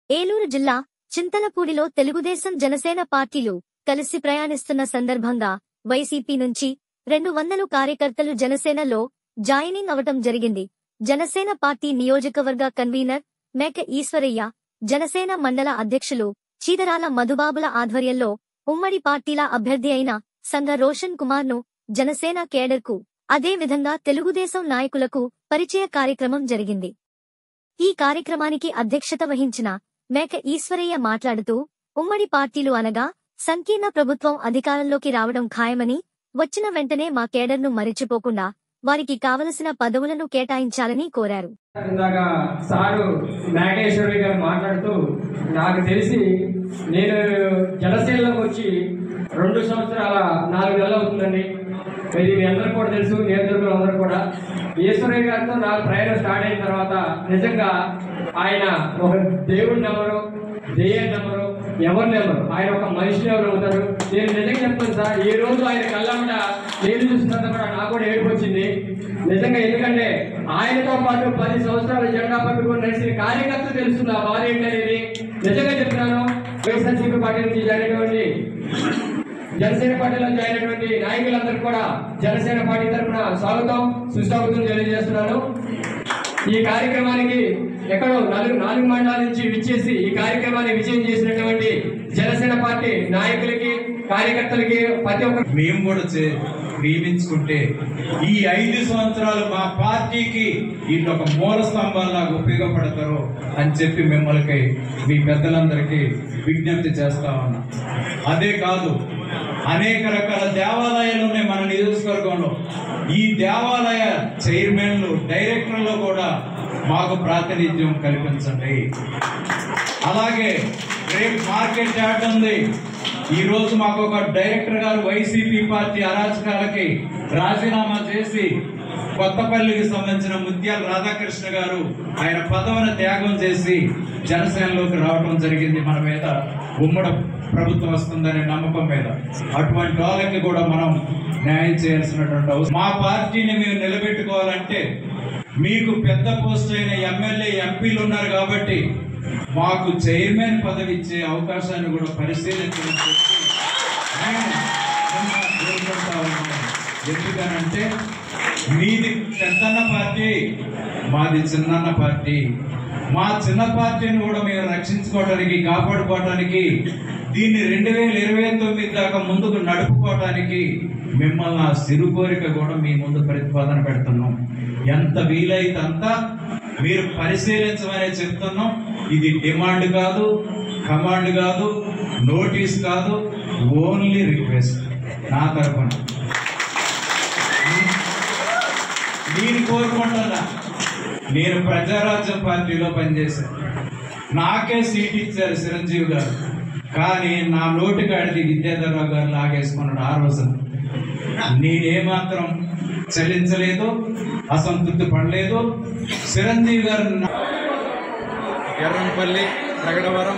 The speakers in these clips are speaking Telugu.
ఏలూరు జిల్లా చింతలపూడిలో తెలుగుదేశం జనసేన పార్టీలు కలిసి ప్రయాణిస్తున్న సందర్భంగా వైసీపీ నుంచి రెండు వందలు కార్యకర్తలు జనసేనలో జాయినింగ్ అవటం జరిగింది జనసేన పార్టీ నియోజకవర్గ కన్వీనర్ మేక ఈశ్వరయ్య జనసేన మండల అధ్యక్షులు చీదరాల మధుబాబుల ఆధ్వర్యంలో ఉమ్మడి పార్టీల అభ్యర్థి అయిన సంగ రోషన్ కుమార్ ను జనసేన కేడర్కు అదే విధంగా తెలుగుదేశం నాయకులకు పరిచయ కార్యక్రమం జరిగింది ఈ కార్యక్రమానికి అధ్యక్షత వహించిన మేక ఈశ్వరయ్య మాట్లాడుతూ ఉమ్మడి పార్టీలు అనగా సంకీర్ణ ప్రభుత్వం అధికారంలోకి రావడం ఖాయమని వచ్చిన వెంటనే మా కేడర్ను మరిచిపోకుండా వారికి కావలసిన పదవులను కేటాయించాలని కోరారు ఇందాక సారు నాగేశ్వరి గారు మాట్లాడుతూ నాకు తెలిసి నేను జనసేనలోకి వచ్చి రెండు సంవత్సరాల నాలుగు నెలలు అవుతుందండి ఇది మీ అందరికీ కూడా తెలుసు నేతృత్వం అందరూ కూడా ఈశ్వరయ్య గారితో నా ప్రయాణం స్టార్ట్ అయిన తర్వాత నిజంగా ఆయన ఒక దేవుడి నెంబరు దేయం నెంబరు ఎవరి నెంబరు ఆయన ఒక మనిషి ఎవరు అవుతారు నేను నిజంగా చెప్తాను సార్ ఈ రోజు ఆయన కళ్ళమ్మట నేను చూస్తున్నంత కూడా నాకు కూడా ఏడుపు వచ్చింది నిజంగా ఎందుకంటే ఆయనతో పాటు పది సంవత్సరాలు జెండా పట్టుకొని నడిచిన కార్యకర్త తెలుస్తుంది ఆ బాధ ఏంటనేది నిజంగా చెప్తున్నాను వైఎస్ఆర్సీపీ పార్టీ నుంచి జరిగినటువంటి జనసేన పార్టీలో జాయిన్ అయినటువంటి నాయకులందరూ కూడా జనసేన పార్టీ తరఫున స్వాగతం సుస్వాగతం తెలియజేస్తున్నాను ఈ కార్యక్రమానికి ఎక్కడో నాలుగు నాలుగు మండలాల నుంచి విచ్చేసి ఈ కార్యక్రమాన్ని విజయం చేసినటువంటి జనసేన పార్టీ నాయకులకి కార్యకర్తలకి ప్రతి ఒక్క మేము కూడా చే- నియమించుకుంటే ఈ ఐదు సంవత్సరాలు మా పార్టీకి వీళ్ళు ఒక మూల స్తంభాల్లాగా ఉపయోగపడతారు అని చెప్పి మిమ్మల్ని మీ పెద్దలందరికీ విజ్ఞప్తి చేస్తా ఉన్నా అదే కాదు అనేక రకాల దేవాలయాలు ఉన్నాయి మన నియోజకవర్గంలో ఈ దేవాలయ చైర్మన్లు డైరెక్టర్లు కూడా మాకు ప్రాతినిధ్యం కల్పించండి అలాగే రేపు మార్కెట్ యార్డ్ ఉంది ఈ రోజు మాకు ఒక డైరెక్టర్ గారు వైసీపీ పార్టీ అరాచకాలకి రాజీనామా చేసి కొత్తపల్లికి సంబంధించిన ముత్యాల రాధాకృష్ణ గారు ఆయన పదవిని త్యాగం చేసి జనసేనలోకి రావడం జరిగింది మన మీద ఉమ్మడ ప్రభుత్వం వస్తుందనే నమ్మకం మీద అటువంటి వాళ్ళకి కూడా మనం న్యాయం చేయాల్సినటువంటి అవసరం మా పార్టీని మేము నిలబెట్టుకోవాలంటే మీకు పెద్ద పోస్ట్ అయిన ఎమ్మెల్యే ఎంపీలు ఉన్నారు కాబట్టి మాకు చైర్మన్ పదవి ఇచ్చే అవకాశాన్ని కూడా పరిశీలించడం చెప్పి నేను మిమ్మల్ని కోరుకుంటా ఉన్నాను. ఎందుకనంటే మీది పెద్దన్న పార్టీ మాది చిన్నన్న పార్టీ మా చిన్న పార్టీని కూడా మేము రక్షించుకోవడానికి కాపాడుకోవడానికి దీన్ని రెండు వేల ఇరవై తొమ్మిది దాకా ముందుకు నడుపుకోవడానికి మిమ్మల్ని ఆ సిరు కోరిక కూడా మీ ముందు ప్రతిపాదన పెడుతున్నాం ఎంత వీలైతే అంత మీరు పరిశీలించమనే చెప్తున్నాం ఇది డిమాండ్ కాదు కమాండ్ కాదు నోటీస్ కాదు ఓన్లీ రిక్వెస్ట్ నా తరపున నేను కోరుకుంటున్నా నేను ప్రజారాజ్యం పార్టీలో పనిచేశాను నాకే సీట్ ఇచ్చారు చిరంజీవి గారు కానీ నా నోటికాడికి విద్యాధరరావు గారు లాగేసుకున్నాడు ఆ రోజున నేనేమాత్రం చెల్లించలేదు అసంతృప్తి పడలేదు చిరంజీవి గారు నా- ఎర్రంపల్లి ప్రగడవరం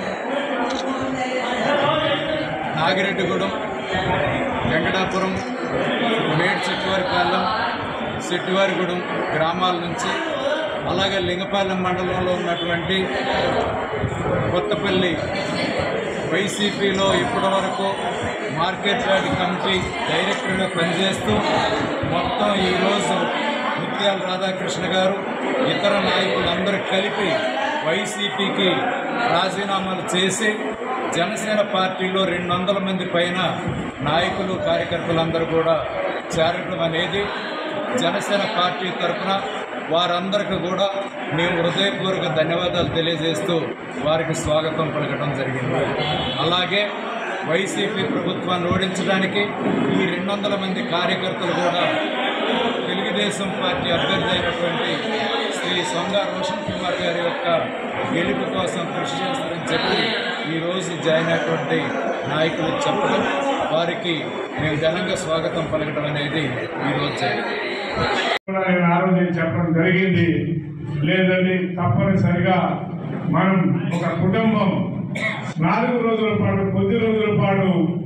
నాగిరెడ్డిగూడెం వెంకటాపురం మేడ్ చెట్టువారిపాలెం శెట్టివారిగూడెం గ్రామాల నుంచి అలాగే లింగపాలెం మండలంలో ఉన్నటువంటి కొత్తపల్లి వైసీపీలో ఇప్పటి వరకు మార్కెట్ యార్డ్ కమిటీ డైరెక్టర్గా పనిచేస్తూ మొత్తం ఈరోజు ముత్యాల రాధాకృష్ణ గారు ఇతర నాయకులందరూ కలిపి వైసీపీకి రాజీనామాలు చేసి జనసేన పార్టీలో రెండు వందల మంది పైన నాయకులు కార్యకర్తలందరూ కూడా చేరడం అనేది జనసేన పార్టీ తరఫున వారందరికీ కూడా మేము హృదయపూర్వక ధన్యవాదాలు తెలియజేస్తూ వారికి స్వాగతం పలకడం జరిగింది అలాగే వైసీపీ ప్రభుత్వాన్ని ఓడించడానికి ఈ రెండు వందల మంది కార్యకర్తలు కూడా తెలుగుదేశం పార్టీ అభ్యర్థి అయినటువంటి శ్రీ సొంగ రోషన్ కుమార్ గారి యొక్క గెలుపు కోసం కృషి చేస్తారని చెప్పి ఈరోజు జాయిన్ అయినటువంటి నాయకులు చెప్పడం వారికి మేము ఘనంగా స్వాగతం పలకడం అనేది ఈరోజు జరిగింది కూడా నేను ఆ రోజు చెప్పడం జరిగింది లేదండి తప్పనిసరిగా మనం ఒక కుటుంబం నాలుగు రోజుల పాటు కొద్ది రోజుల పాటు